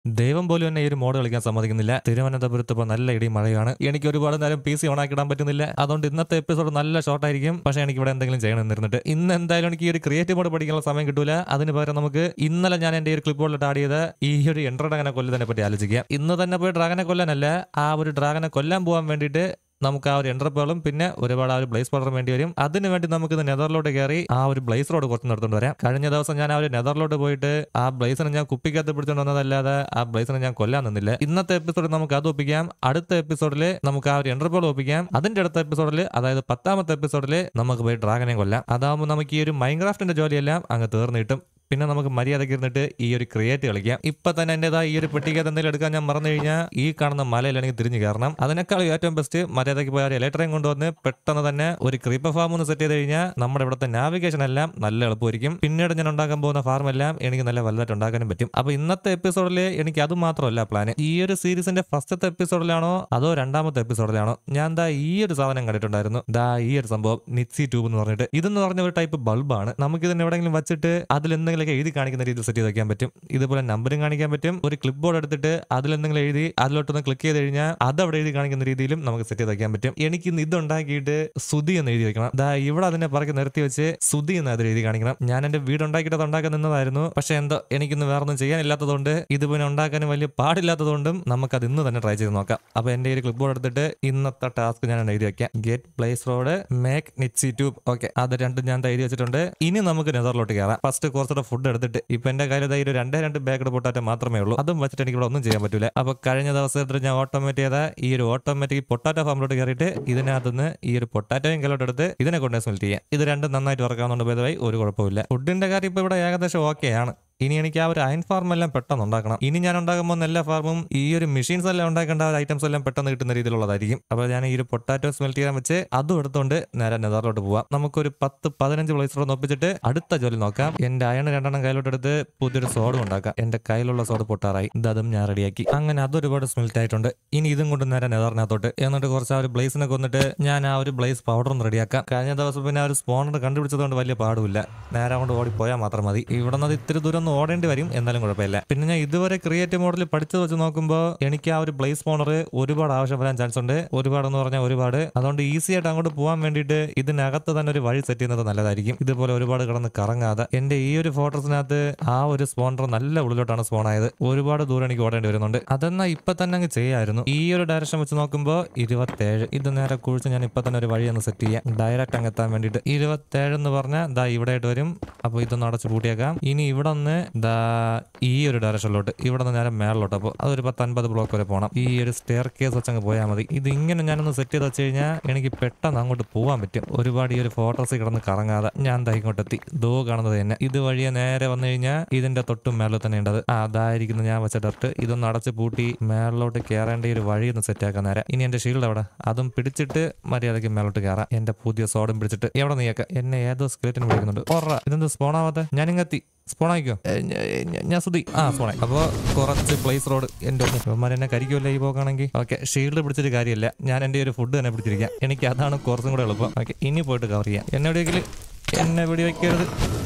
ദൈവം പോലും എന്നെ ഈ ഒരു മോഡ് കളിക്കാൻ സമ്മതിക്കുന്നില്ല തിരുവനന്തപുരത്ത് ഇപ്പോൾ നല്ല ഇടി മഴയാണ് എനിക്ക് ഒരുപാട് നേരം പി സി ഓണാക്കിടാൻ പറ്റുന്നില്ല അതുകൊണ്ട് ഇന്നത്തെ എപ്പിസോഡ് നല്ല ഷോർട്ട് ആയിരിക്കും പക്ഷേ എനിക്ക് ഇവിടെ എന്തെങ്കിലും ചെയ്യണം എന്നിരുന്നിട്ട് ഇന്ന് എന്തായാലും എനിക്ക് ഈ ഒരു ക്രിയേറ്റീവ് മോഡ് പഠിക്കാനുള്ള സമയം കിട്ടൂല അതിന് പകരം നമുക്ക് ഇന്നലെ ഞാൻ എൻ്റെ ഒരു ക്ലിപ്പ് ബോർഡിൽ ആഡ് ചെയ്ത ഈ ഒരു എൻട്ര ഡ്രാഗനെ കൊല്ലുന്നതിനെ പറ്റി ആലോചിക്കാം ഇന്ന് തന്നെ പോയി ഡ്രാഗനെ കൊല്ലാനല്ല ആ ഒരു ഡ്രാഗനെ കൊല്ലാൻ പോകാൻ വേണ്ടിയിട്ട് നമുക്ക് ആ ഒരു എൻട്രപ്പേളും പിന്നെ ഒരുപാട് ആ ഒരു ബ്ലേസ് പൗഡർ വേണ്ടി വരും അതിന് വേണ്ടി നമുക്ക് ഇത് നെതറിലോട്ട് കയറി ആ ഒരു ബ്ലേസ് റോഡ് കുറച്ച് നടത്തുകൊണ്ട് വരാം കഴിഞ്ഞ ദിവസം ഞാൻ ആ ഒരു നെതറിലോട്ട് പോയിട്ട് ആ ബ്ലേസിനെ ഞാൻ കുപ്പിക്കകത്ത് പിടിച്ചുകൊണ്ട് വന്നതല്ലാതെ ആ ബ്ലേസിനെ ഞാൻ കൊല്ലാൻ നിന്നില്ല ഇന്നത്തെ എപ്പിസോഡിൽ നമുക്ക് അത് ഒപ്പിക്കാം അടുത്ത എപ്പിസോഡിൽ നമുക്ക് ആ ഒരു എൻട്രപ്പേൾ ഒപ്പിക്കാം അതിന്റെ അടുത്ത എപ്പിസോഡിൽ അതായത് പത്താമത്തെ എപ്പിസോഡിൽ നമുക്ക് പോയി ഡ്രാഗനെ കൊല്ലാം അതാകുമ്പോൾ നമുക്ക് ഈ ഒരു മൈൻക്രാഫ്റ്റിന്റെ ജോലിയെല്ലാം അങ്ങ് തീർന്നു കിട്ടും പിന്നെ നമുക്ക് മര്യാദയ്ക്ക് ഇരുന്നിട്ട് ഈ ഒരു ക്രിയേറ്റ് കളിക്കാം ഇപ്പൊ തന്നെ എന്റേതാ ഈ ഒരു പെട്ടിക്കകത്ത് എന്തെങ്കിലും എടുക്കാൻ ഞാൻ മറന്നു കഴിഞ്ഞാൽ ഈ കാണുന്ന മലയിലാണെങ്കിൽ തിരിഞ്ഞു കയറണം അതിനേക്കാൾ ഏറ്റവും ബെസ്റ്റ് മര്യാദയ്ക്ക് പോയ ഒരു ഇലക്ട്രയും കൊണ്ടുവന്ന് പെട്ടെന്ന് തന്നെ ഒരു ക്രീപ്പർ ഫാം ഒന്ന് സെറ്റ് ചെയ്ത് കഴിഞ്ഞാൽ നമ്മുടെ ഇവിടുത്തെ നാവിഗേഷൻ എല്ലാം നല്ല എളുപ്പമായിരിക്കും പിന്നീട് ഞാൻ ഉണ്ടാക്കാൻ പോകുന്ന ഫാം എല്ലാം എനിക്ക് നല്ല വലുതായിട്ട് ഉണ്ടാക്കാനും പറ്റും അപ്പൊ ഇന്നത്തെ എപ്പിസോഡിൽ എനിക്ക് അത് മാത്രമല്ല പ്ലാൻ ഈ ഒരു സീരീസിന്റെ ഫസ്റ്റത്തെ എപ്പിസോഡിലാണോ അതോ രണ്ടാമത്തെ എപ്പിസോഡിലാണോ ഞാൻ ദാ ഈ ഒരു സാധനം കണ്ടിട്ടുണ്ടായിരുന്നു ദാ ഈ ഒരു സംഭവം നിറ്റ്സി ട്യൂബ് എന്ന് പറഞ്ഞിട്ട് ഇതെന്ന് പറഞ്ഞ ഒരു ടൈപ്പ് ബൾബാണ് നമുക്ക് ഇതിന് എവിടെയെങ്കിലും വെച്ചിട്ട് അതിൽ എന്തെങ്കിലുമൊക്കെ എഴുതി കാണിക്കുന്ന രീതിയിൽ സെറ്റ് ചെയ്ത് വെക്കാൻ പറ്റും ഇതുപോലെ നമ്പറും കാണിക്കാൻ പറ്റും ഒരു ക്ലിപ്പ് ബോർഡ് എടുത്തിട്ട് അതിൽ എന്തെങ്കിലും എഴുതി അതിലോട്ടൊന്ന് ക്ലിക്ക് ചെയ്ത് കഴിഞ്ഞാൽ അത് അവിടെ എഴുതി കാണിക്കുന്ന രീതിയിലും നമുക്ക് സെറ്റ് ചെയ്ത് വെക്കാൻ പറ്റും എനിക്ക് ഇന്ന് ഇത് ഉണ്ടാക്കിയിട്ട് സുതി എന്ന് എഴുതി വെക്കണം ദാ ഇവിടെ അതിനെ പറക്കി നിർത്തി വെച്ച് സുതി എന്ന് അതിൽ എഴുതി കാണിക്കണം ഞാൻ എന്റെ വീട് ഉണ്ടാക്കിയിട്ട് അത് ഉണ്ടാക്കാൻ നിന്നതായിരുന്നു പക്ഷെ എന്തോ എനിക്കിന്ന് വേറെ ഒന്നും ചെയ്യാനില്ലാത്തതുകൊണ്ട് ഇത് പിന്നെ ഉണ്ടാക്കാനും വലിയ പാടില്ലാത്തതുകൊണ്ടും നമുക്കത് ഇന്ന് തന്നെ ട്രൈ ചെയ്ത് നോക്കാം അപ്പൊ എന്റെ ഒരു ക്ലിപ്പ് ബോർഡ് എടുത്തിട്ട് ഇന്നത്തെ ടാസ്ക് ഞാൻ എഴുതി വെക്കാം ഗെറ്റ് പ്ലേസ് റോഡ് മേക്ക് നിറ്റ്സി ട്യൂബ് ഓക്കെ അത് രണ്ടും ഞാൻ ദാ എഴുതി വെച്ചിട്ടുണ്ട് ഇനി നമുക്ക് നെതറിലോട്ട് കയറാം ഫസ്റ്റ് കുറച്ചുകൂടെ ഫുഡ് എടുത്തിട്ട് ഇപ്പൊ എന്റെ കയ്യിൽ ദാ ഈ ഒരു രണ്ടേ രണ്ട് ബാക്കഡ് പൊട്ടാറ്റോ മാത്രമേ ഉള്ളൂ അതും വെച്ചിട്ട് എനിക്ക് ഇവിടെ ഒന്നും ചെയ്യാൻ പറ്റില്ല അപ്പൊ കഴിഞ്ഞ ദിവസത്തിൽ ഞാൻ ഓട്ടോമേറ്റ് ചെയ്ത ഈ ഒരു ഓട്ടോമാറ്റിക് പൊട്ടാറ്റോ ഫാമിലോട്ട് കയറിയിട്ട് ഇതിനകത്തുനിന്ന് ഈ ഒരു പൊട്ടാറ്റോയും കലോട്ട് എടുത്ത് ഇതിനെ കൊണ്ട് സ്മെൽറ്റ് ചെയ്യാം ഇത് രണ്ടും നന്നായിട്ട് വർക്കാവുന്നുണ്ട് ഭേദമായി ഒരു കുഴപ്പമില്ല ഫുഡിന്റെ കാര്യം ഇപ്പൊ ഇവിടെ ഏകദേശം ഓക്കെയാണ് ഇനി എനിക്ക് ആ ഒരു അയൺ ഫാർം എല്ലാം പെട്ടെന്ന് ഉണ്ടാക്കണം ഇനി ഞാൻ ഉണ്ടാക്കുമ്പോൾ എല്ലാ ഫാർമും ഈ ഒരു മെഷീൻസ് എല്ലാം ഉണ്ടാക്കേണ്ട ഐറ്റംസ് എല്ലാം പെട്ടെന്ന് കിട്ടുന്ന രീതിയിലുള്ളതായിരിക്കും അപ്പോൾ ഞാൻ ഈ ഒരു പൊട്ടാറ്റോ സ്മെൽറ്റ് ചെയ്യാൻ വെച്ച് അതും എടുത്തുകൊണ്ട് നേരെ നെതറിലോട്ട് പോവാം നമുക്കൊരു പത്ത് പതിനഞ്ച് പ്ലേസറോട് ഒപ്പിച്ചിട്ട് അടുത്ത ജോലി നോക്കാം എന്റെ അയൺ രണ്ടെണ്ണം കയ്യിലോട്ട് എടുത്ത് പുതിയൊരു സോഡും ഉണ്ടാക്കാം എന്റെ കയ്യിലുള്ള സോഡ് പൊട്ടാറായി ഇത് അതും ഞാൻ റെഡിയാക്കി അങ്ങനെ അതൊരുപാട് സ്മെൽറ്റ് ആയിട്ടുണ്ട് ഇനി ഇതും കൊണ്ട് നേരെ നെതറിനകത്തോട്ട് എന്നിട്ട് കുറച്ച് ആ ഒരു ബ്ലേസിനെ കൊന്നിട്ട് ഞാൻ ആ ഒരു ബ്ലേസ് പൗഡറും റെഡിയാക്കാം കഴിഞ്ഞ ദിവസം പിന്നെ ആ ഒരു സ്പോണർ കണ്ടുപിടിച്ചതുകൊണ്ട് വലിയ പാടുമില്ല നേരെ കൊണ്ട് ഓടി പോയാൽ മാത്രം മതി ഇവിടെ നിന്ന് ഇത്തിരി ദൂരം ഒന്ന് ഓടേണ്ടി വരും എന്നാലും കുഴപ്പമില്ല പിന്നെ ഞാൻ ഇതുവരെ ക്രിയേറ്റീവ് മോഡൽ പഠിച്ചത് വെച്ച് നോക്കുമ്പോൾ എനിക്ക് ആ ഒരു ബ്ലേസ് സ്പോണർ ഒരുപാട് ആവശ്യം വരാൻ ചാൻസ് ഉണ്ട് ഒരുപാട് എന്ന് പറഞ്ഞാൽ ഒരുപാട് അതുകൊണ്ട് ഈസി ആയിട്ട് അങ്ങോട്ട് പോകാൻ വേണ്ടിയിട്ട് ഇതിനകത്ത് തന്നെ ഒരു വഴി സെറ്റ് ചെയ്യുന്നത് നല്ലതായിരിക്കും ഇതുപോലെ ഒരുപാട് കിടന്ന് കറങ്ങാതെ എന്റെ ഈ ഒരു ഫോട്ടോസിനകത്ത് ആ ഒരു സ്പോണർ നല്ല ഉള്ളിലോട്ടാണ് സ്പോൺ ആയത് ഒരുപാട് ദൂരം എനിക്ക് ഓടേണ്ടി വരുന്നുണ്ട് അതെന്നാ ഇപ്പൊ തന്നെ അങ്ങ് ചെയ്യായിരുന്നു ഈ ഒരു ഡയറക്ഷൻ വെച്ച് നോക്കുമ്പോൾ ഇരുപത്തേഴ് ഇത് നേരെ കുഴിച്ച് ഞാൻ ഇപ്പൊ തന്നെ ഒരു വഴി ഒന്ന് സെറ്റ് ചെയ്യാം ഡയറക്റ്റ് അങ്ങ് എത്താൻ വേണ്ടിയിട്ട് ഇരുപത്തേഴ് എന്ന് പറഞ്ഞാൽ ദാ ഇവിടെ ആയിട്ട് വരും അപ്പൊ ഇതൊന്ന് അടച്ച് പൂട്ടിയേക്കാം ഇനി ഇവിടെ നിന്ന് ദാ ഈ ഒരു ഡയറക്ഷനിലോട്ട് ഇവിടെ നിന്ന് നേരെ മേളിലോട്ട് അപ്പോൾ അതൊരു പത്ത് അൻപത് ബ്ലോക്ക് വരെ പോകണം ഈ ഒരു സ്റ്റെയർ കേസ് വെച്ച് അങ്ങ് പോയാൽ മതി ഇത് ഇങ്ങനെ ഞാനൊന്ന് സെറ്റ് ചെയ്ത് വെച്ച് കഴിഞ്ഞാൽ എനിക്ക് പെട്ടെന്ന് അങ്ങോട്ട് പോകാൻ പറ്റും ഒരുപാട് ഈ ഒരു ഫോട്ടോസ് കിടന്ന് കറങ്ങാതെ ഞാൻ ദാ ഇങ്ങോട്ട് എത്തി ദോ കാണുന്നത് തന്നെ ഇത് വഴിയെ നേരെ വന്നു കഴിഞ്ഞാൽ ഇതിന്റെ തൊട്ടും മേളിൽ തന്നെ ഉണ്ടത് ആ അതായിരിക്കുന്നു ഞാൻ വെച്ച ഡർട്ട് ഇതൊന്ന് അടച്ച് പൂട്ടി മേളിലോട്ട് കയറേണ്ട ഈ ഒരു വഴി ഒന്ന് സെറ്റ് ആക്കാൻ നേരം ഇനി എന്റെ ഷീൽഡ് അവിടെ അതും പിടിച്ചിട്ട് മര്യാദയ്ക്ക് മേലോട്ട് കയറാം എന്റെ പുതിയ സോഡും പിടിച്ചിട്ട് എവിടെ നീക്ക എന്നെ ഏതോ സ്കെലറ്റിന് വിളിക്കുന്നുണ്ട് ഓറ ഇതെന്ത് സ്പോണാവാത്തെ ഞാൻ ഇങ്ങെത്തി സ്പോണായിക്കോ ഏ, ഞ- ഞ- ഞാൻ സുധി ആ സ്പോണായി അപ്പോൾ കുറച്ച് പ്ലേസ് റോഡ് എൻ്റെ ഇവന്മാർ എന്നെ കരിക്കുമല്ലേ ഈ പോക്കാണെങ്കിൽ ഓക്കെ ഷീൽഡ് പിടിച്ചിട്ട് കാര്യമില്ല ഞാൻ എൻ്റെ ഒരു ഫുഡ് തന്നെ പിടിച്ചിരിക്കാം എനിക്ക് അതാണ് കുറച്ചും കൂടെ എളുപ്പം ഓക്കെ ഇനി പോയിട്ട് കവർ ചെയ്യാം എന്നെ എവിടെയെങ്കിലും എന്നെ വെടി വെക്കരുത്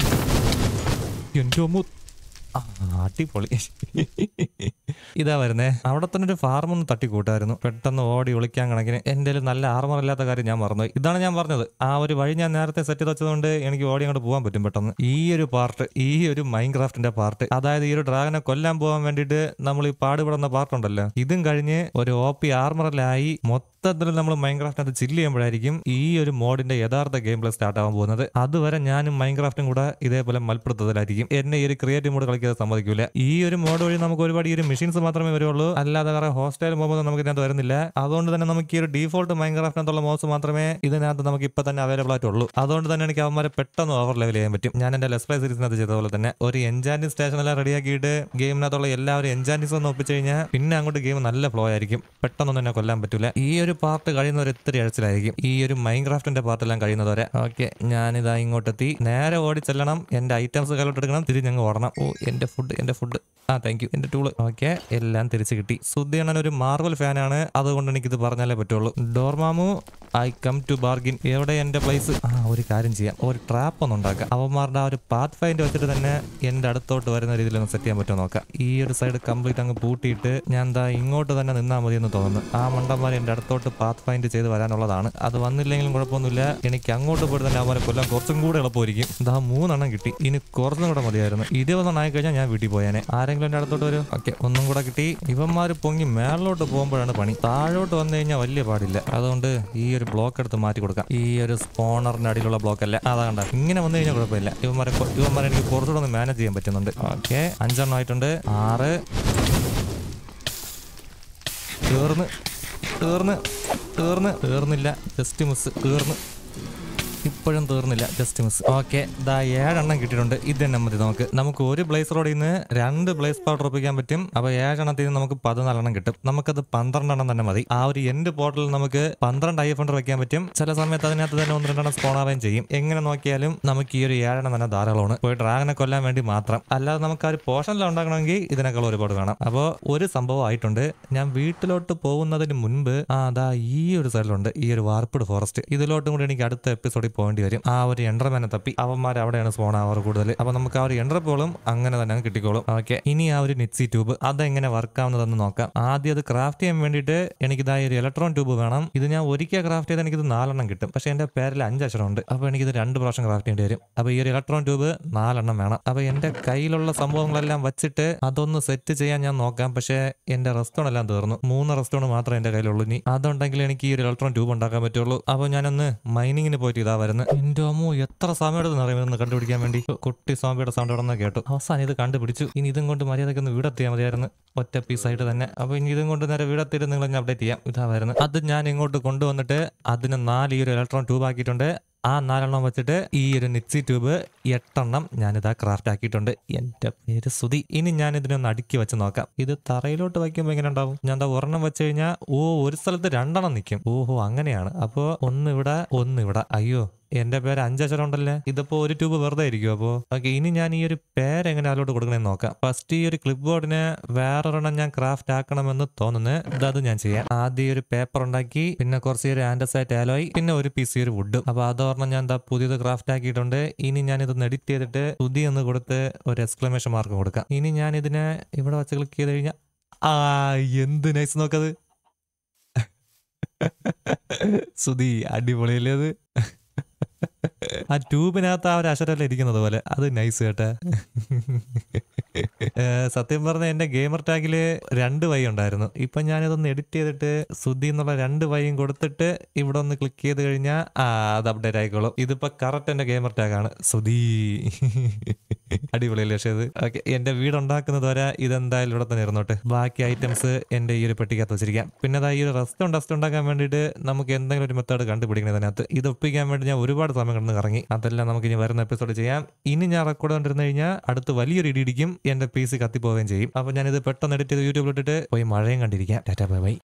എൻ്റെ ഒമ്മു ആ, അടിപൊളി ഇതാ വരുന്നേ അവിടെ തന്നെ ഒരു ഫാർം ഒന്ന് തട്ടിക്കൂട്ടായിരുന്നു പെട്ടെന്ന് ഓടി ഒളിക്കാൻ കണക്കിന് എൻ്റെ കയ്യില് നല്ല ആർമർ ഇല്ലാത്ത കാര്യം ഞാൻ മറന്നു ഇതാണ് ഞാൻ പറഞ്ഞത് ആ ഒരു വഴി ഞാൻ നേരത്തെ സെറ്റ് ചെയ്ത് വെച്ചതുകൊണ്ട് എനിക്ക് ഓടി അങ്ങോട്ട് പോകാൻ പറ്റും പെട്ടെന്ന് ഈ ഒരു പാർട്ട് ഈ ഒരു മൈൻക്രാഫ്റ്റിന്റെ പാർട്ട് അതായത് ഈ ഒരു ഡ്രാഗനെ കൊല്ലാൻ പോകാൻ വേണ്ടിയിട്ട് നമ്മൾ ഈ പാടുപെടുന്ന പാർട്ടുണ്ടല്ലോ ഇതും കഴിഞ്ഞ് ഒരു ഒ പി ആർമറിലായി മൊത്തത്തിൽ നമ്മൾ മൈൻക്രാഫ്റ്റിനകത്ത് ചില്ല് ചെയ്യുമ്പോഴായിരിക്കും ഈ ഒരു മോഡിന്റെ യഥാർത്ഥ ഗെയിം പ്ലേ സ്റ്റാർട്ട് ആവാൻ പോകുന്നത് അതുവരെ ഞാനും മൈൻക്രാഫ്റ്റും കൂടെ ഇതേപോലെ മൽപ്പെടുത്തതിലായിരിക്കും എന്നെ ഈ ഒരു ക്രിയേറ്റീവ് മോഡ് കളിക്കാതെ സമ്മതിക്കൂല ഈ ഒരു മോഡ് വഴി നമുക്ക് ഒരുപാട് ഈ ഒരു മെഷീൻസ് മാത്രമേ വരുള്ളൂ അല്ലാതെ വേറെ ഹോസ്റ്റൽ പോകുമ്പോൾ നമുക്ക് ഇതിനകത്ത് വരുന്നില്ല അതുകൊണ്ട് തന്നെ നമുക്ക് ഈ ഒരു ഡീഫോൾട്ട് മൈൻക്രാഫ്റ്റിനകത്തുള്ള മോഡ്സ് മാത്രമേ ഇതിനകത്ത് നമുക്ക് ഇപ്പൊ തന്നെ അവൈലബിൾ ആയിട്ടുള്ളൂ അതുകൊണ്ട് തന്നെ എനിക്ക് അവന്മാരെ പെട്ടെന്ന് ഓവർ ലെവൽ ചെയ്യാൻ പറ്റും ഞാൻ എന്റെ ലെസ് പ്ലേ സീരീസിനകത്ത് ചെയ്ത പോലെ തന്നെ ഒരു എൻജാൻറ്റിംഗ് സ്റ്റേഷൻ എല്ലാം റെഡിയാക്കിയിട്ട് ഗെയിമിനകത്തുള്ള എല്ലാവരും എൻജാൻറ്റിങ്സ് ഒന്ന് ഒപ്പിച്ച് കഴിഞ്ഞാൽ പിന്നെ അങ്ങോട്ട് ഗെയിം നല്ല ഫ്ലോ ആയിരിക്കും പെട്ടെന്നൊന്നും എന്നെ കൊല്ലാൻ പറ്റൂല ഈ ഒരു പാർട്ട് കഴിയുന്നവർ ഇത്തിരി അഴച്ചിലായിരിക്കും ഈ ഒരു മൈൻക്രാഫ്റ്റിന്റെ പാർട്ടെല്ലാം കഴിയുന്നവരെ ഓക്കെ ഞാനിതാ ഇങ്ങോട്ടെത്തി നേരെ ഓടി ചെല്ലണം എന്റെ ഐറ്റംസ് കലോട്ട് എടുക്കണം തിരിഞ്ഞങ്ങ് ഓടണം ഓ എന്റെ ഫുഡ് എന്റെ ഫുഡ് ആ താങ്ക് യു എന്റെ ടൂള് ഓക്കെ എല്ലാം തിരിച്ചു കിട്ടി സുദ്ധിയണ്ണൻ ഒരു മാർവൽ ഫാനാണ് അതുകൊണ്ട് എനിക്കിത് പറഞ്ഞാലേ പറ്റുള്ളൂ Dormammu I come to bargain എവിടെ എന്റെ പ്ലേസ് ആ ഒരു കാര്യം ചെയ്യാം ഒരു ട്രാപ്പ് ഒന്ന് ഉണ്ടാക്കാം അവന്മാരുടെ ആ ഒരു പാത്ത് ഫൈൻഡ് വെച്ചിട്ട് തന്നെ എന്റെ അടുത്തോട്ട് വരുന്ന രീതിയിൽ ഒന്ന് സെറ്റ് ചെയ്യാൻ പറ്റുമോ നോക്കാം ഈ ഒരു സൈഡ് കംപ്ലീറ്റ് അങ്ങ് പൂട്ടിയിട്ട് ഞാൻ എന്താ ഇങ്ങോട്ട് തന്നെ നിന്നാൽ മതി എന്ന് തോന്നുന്നു ആ മണ്ടന്മാർ എന്റെ അടുത്തോട്ട് പാത്ത് ഫൈൻഡ് ചെയ്ത് വരാനുള്ളതാണ് അത് വന്നില്ലെങ്കിലും കുഴപ്പമൊന്നുമില്ല എനിക്ക് അങ്ങോട്ട് പോയിട്ട് തന്നെ അവരെ കൊല്ലാൻ കുറച്ചും കൂടെ എളുപ്പമായിരിക്കും ഇതാ മൂന്നെണ്ണം കിട്ടി ഇനി കുറച്ചും കൂടെ മതിയായിരുന്നു ഇരുപതെണ്ണം ആയി കഴിഞ്ഞാൽ ഞാൻ വീട്ടിൽ പോയാനെ ആരെങ്കിലും എന്റെ അടുത്തോട്ട് വരും ഓക്കെ ഒന്നും കൂടെ കിട്ടി ഇവന്മാർ പൊങ്ങി മേളിലോട്ട് പോകുമ്പോഴാണ് പണി താഴോട്ട് വന്നു കഴിഞ്ഞാൽ വലിയ പാടില്ല അതുകൊണ്ട് ഈ ഒരു ബ്ലോക്ക് എടുത്ത് മാറ്റി കൊടുക്കാം ഈ ഒരു സ്പോണറിന്റെ അടിയിലുള്ള ബ്ലോക്ക് അല്ല അതാ കണ്ട ഇങ്ങനെ വന്നു കഴിഞ്ഞാൽ കുഴപ്പമില്ല ഇവന്മാരെ കൊ- ഇവന്മാരെ എനിക്ക് കുറച്ചുകൂടെ ഒന്ന് മാനേജ് ചെയ്യാൻ പറ്റുന്നുണ്ട് ഓക്കെ അഞ്ചെണ്ണം ആയിട്ടുണ്ട് ആറ് തീർന്ന് തീർന്ന് തീർന്ന് തീർന്നില്ല ജസ്റ്റ് മിസ് തീർന്ന് ഇപ്പോഴും തീർന്നില്ല ജസ്റ്റ് മിസ് ഓക്കെ ദാ ഏഴെണ്ണം കിട്ടിയിട്ടുണ്ട് ഇത് തന്നെ മതി നമുക്ക് നമുക്ക് ഒരു ബ്ലേസ് റോഡിൽ നിന്ന് രണ്ട് ബ്ലേസ് പൗഡർ ഒപ്പിക്കാൻ പറ്റും അപ്പൊ ഏഴെണ്ണത്തിൽ നിന്ന് നമുക്ക് പതിനാലെണ്ണം കിട്ടും നമുക്കത് പന്ത്രണ്ടെണ്ണം തന്നെ മതി ആ ഒരു എൻഡ് പോർട്ടലിൽ നമുക്ക് പന്ത്രണ്ട് ഐ ഫണ്ടർ വെക്കാൻ പറ്റും ചില സമയത്ത് അതിനകത്ത് തന്നെ ഒന്ന് രണ്ടെണ്ണം സ്പോൺ ആവുകയും ചെയ്യും എങ്ങനെ നോക്കിയാലും നമുക്ക് ഈ ഒരു ഏഴെണ്ണം തന്നെ ധാരാളമാണ് പോയി ഡ്രാഗനെ കൊല്ലാൻ വേണ്ടി മാത്രം അല്ലാതെ നമുക്ക് ആ ഒരു പോർഷനിൽ ഉണ്ടാക്കണമെങ്കിൽ ഇതിനേക്കാൾ ഒരുപാട് വേണം അപ്പോൾ ഒരു സംഭവം ആയിട്ടുണ്ട് ഞാൻ വീട്ടിലോട്ട് പോകുന്നതിന് മുൻപ് ആ അതാ ഈ ഒരു സൈഡിലുണ്ട് ഈ ഒരു വാർപ്പിഡ് ഫോറസ്റ്റ് ഇതിലോട്ടും കൂടി എനിക്ക് അടുത്ത എപ്പിസോഡിൽ പോകേണ്ടി വരും ആ ഒരു എൻഡർമാനെ തപ്പി അവന്മാർ അവിടെയാണ് സ്പോൺ ആവാറ് കൂടുതൽ അപ്പൊ നമുക്ക് ആ ഒരു എൻഡർപോളും അങ്ങനെ തന്നെ അങ്ങ് കിട്ടിക്കോളും ഓക്കെ ഇനി ആ ഒരു നെറ്റ്സി ട്യൂബ് അതെങ്ങനെ വർക്ക് ആവുന്നതെന്ന് നോക്കാം ആദ്യം അത് ക്രാഫ്റ്റ് ചെയ്യാൻ വേണ്ടിയിട്ട് എനിക്ക് ഇതാ ഈ ഒരു ഇലക്ട്രോൺ ട്യൂബ് വേണം ഇത് ഞാൻ ഒരിക്കൽ ക്രാഫ്റ്റ് ചെയ്ത് എനിക്കിത് നാലെണ്ണം കിട്ടും പക്ഷെ എന്റെ പേരിൽ അഞ്ച് അക്ഷരം ഉണ്ട് അപ്പൊ എനിക്കിത് രണ്ട് പ്രാവശ്യം ക്രാഫ്റ്റ് ചെയ്യേണ്ടി വരും അപ്പൊ ഈ ഒരു ഇലക്ട്രോൺ ട്യൂബ് നാലെണ്ണം വേണം അപ്പൊ എന്റെ കയ്യിലുള്ള സംഭവങ്ങളെല്ലാം വെച്ചിട്ട് അതൊന്ന് സെറ്റ് ചെയ്യാൻ ഞാൻ നോക്കാം പക്ഷേ എന്റെ റെസ്റ്റോൺ എല്ലാം തീർന്നു മൂന്ന് റെസ്റ്റോൺ മാത്രമേ എന്റെ കയ്യിലുള്ളൂ ഇനി അതുണ്ടെങ്കിൽ എനിക്ക് ഈ ഒരു ഇലക്ട്രോൺ ട്യൂബ് ഉണ്ടാക്കാൻ പറ്റുള്ളൂ അപ്പോൾ ഞാനൊന്ന് മൈനിങ്ങിന് പോയിട്ട് ഇതാ വരുന്നത് എന്റെ അമ്മോ എത്ര സമയം എടുത്ത് അറിയുമെന്ന് കണ്ടുപിടിക്കാൻ വേണ്ടി കുട്ടി സ്വാമിയുടെ സൗണ്ട് ഇവിടെ നിന്ന് കേട്ടു അവസാനം ഇത് കണ്ടുപിടിച്ചു ഇനി ഇതും കൊണ്ട് മര്യാദയ്ക്ക് ഒന്ന് വീടെത്തിയാൽ മതിയായിരുന്നു ഒറ്റ പീസായിട്ട് തന്നെ അപ്പൊ ഇനി ഇതും കൊണ്ട് നേരെ വീടെത്തിയിട്ട് നിങ്ങൾ ഞാൻ അപ്ഡേറ്റ് ചെയ്യാം ഇതാ വരുന്നത് അത് ഞാൻ ഇങ്ങോട്ട് കൊണ്ടുവന്നിട്ട് അതിന് നാല് ഈ ഒരു ഇലക്ട്രോൺ ട്യൂബ് ആക്കിയിട്ടുണ്ട് ആ നാലെണ്ണം വെച്ചിട്ട് ഈ ഒരു നിക്സി ട്യൂബ് എട്ടെണ്ണം ഞാനിതാ ക്രാഫ്റ്റ് ആക്കിയിട്ടുണ്ട് എന്റെ പേര് സുതി ഇനി ഞാൻ ഇതിനൊന്ന് അടുക്കി വെച്ച് നോക്കാം ഇത് തറയിലോട്ട് വയ്ക്കുമ്പോൾ എങ്ങനെ ഉണ്ടാവും ഞാൻ എന്താ ഒരെണ്ണം വെച്ച് കഴിഞ്ഞാൽ ഓ ഒരു സ്ഥലത്ത് രണ്ടെണ്ണം നിൽക്കും ഓഹോ അങ്ങനെയാണ് അപ്പോ ഒന്ന് ഇവിടെ ഒന്ന് ഇവിടെ അയ്യോ എന്റെ പേര് അഞ്ചക്ഷരം ഉണ്ടല്ലേ ഇതിപ്പോ ഒരു ട്യൂബ് വെറുതെ ആയിരിക്കും അപ്പോ ഓക്കെ ഇനി ഞാൻ ഈ ഒരു പേര് എങ്ങനെ അതിലോട്ട് കൊടുക്കണമെന്ന് നോക്കാം ഫസ്റ്റ് ഈ ഒരു ക്ലിപ്പ് ബോർഡിന് വേറൊരെണ്ണം ഞാൻ ക്രാഫ്റ്റ് ആക്കണമെന്ന് തോന്നുന്നു ഇതത് ഞാൻ ചെയ്യാം ആദ്യം ഈ ഒരു പേപ്പർ ഉണ്ടാക്കി പിന്നെ കുറച്ച് ഒരു ആൻഡസൈറ്റ് ആലോയി പിന്നെ ഒരു പീസ് ഒരു വുഡും അപ്പൊ അതോർണം ഞാൻ എന്താ പുതിയത് ക്രാഫ്റ്റ് ആക്കിയിട്ടുണ്ട് ഇനി ഞാൻ ഇതൊന്ന് എഡിറ്റ് ചെയ്തിട്ട് പുതി എന്ന് കൊടുത്ത് ഒരു എക്സ്ക്ലമേഷൻ മാർക്ക് കൊടുക്കാം ഇനി ഞാൻ ഇതിനെ ഇവിടെ വെച്ച് ക്ലിക്ക് ചെയ്ത് കഴിഞ്ഞാൽ ആ എന്ത് നൈസ് നോക്കത് സുധി അടിപൊളിയല്ലേ അത് ആ ട്യൂബിനകത്ത് ആ ഒരു അക്ഷരമല്ല ഇരിക്കുന്നത് പോലെ അത് നൈസ് കേട്ടാ ഏ, സത്യം പറഞ്ഞ എന്റെ ഗെയിമർ ടാഗില് രണ്ട് വൈ ഉണ്ടായിരുന്നു ഇപ്പൊ ഞാനിതൊന്ന് എഡിറ്റ് ചെയ്തിട്ട് സുധി എന്നുള്ള രണ്ട് വൈയും കൊടുത്തിട്ട് ഇവിടെ ഒന്ന് ക്ലിക്ക് ചെയ്ത് കഴിഞ്ഞാൽ ആ അത് അപ്ഡേറ്റ് ആയിക്കോളും ഇതിപ്പോ കറക്റ്റ് എന്റെ ഗെയിമർ ടാഗാണ് സുധി അടിപൊളിയല്ലേ പക്ഷേ ഇത് ഓക്കെ എന്റെ വീട് ഉണ്ടാക്കുന്നത് വരെ ഇതെന്തായാലും ഇവിടെ തന്നെ ഇരുന്നോട്ടെ ബാക്കി ഐറ്റംസ് എന്റെ ഈ ഒരു പെട്ടിക്കകത്ത് വെച്ചിരിക്കാം പിന്നെ അതാ ഈ ഒരു റെസ്റ്റ് ഡസ്റ്റ് ഉണ്ടാക്കാൻ വേണ്ടിയിട്ട് നമുക്ക് എന്തെങ്കിലും ഒരു മെത്തേഡ് കണ്ടുപിടിക്കണം ഇതിനകത്ത് ഇത് ഒപ്പിക്കാൻ വേണ്ടി ഞാൻ ഒരുപാട് സമയം കിടന്ന് കറങ്ങി അതെല്ലാം നമുക്ക് ഇനി വരുന്ന എപ്പിസോഡ് ചെയ്യാം ഇനി ഞാൻ റെക്കോർഡ് കണ്ടിരുന്നു കഴിഞ്ഞാൽ അടുത്ത് വലിയൊരു ഇടി ഇടിക്കും എന്റെ പി സി കത്തിപ്പോവുകയും ചെയ്യും അപ്പൊ ഞാനിത് പെട്ടെന്ന് എഡിറ്റ് ചെയ്ത് യൂട്യൂബിൽ ഇട്ടിട്ട് പോയി മഴയും കണ്ടിരിക്കാം ടാറ്റാ ബൈ ബൈ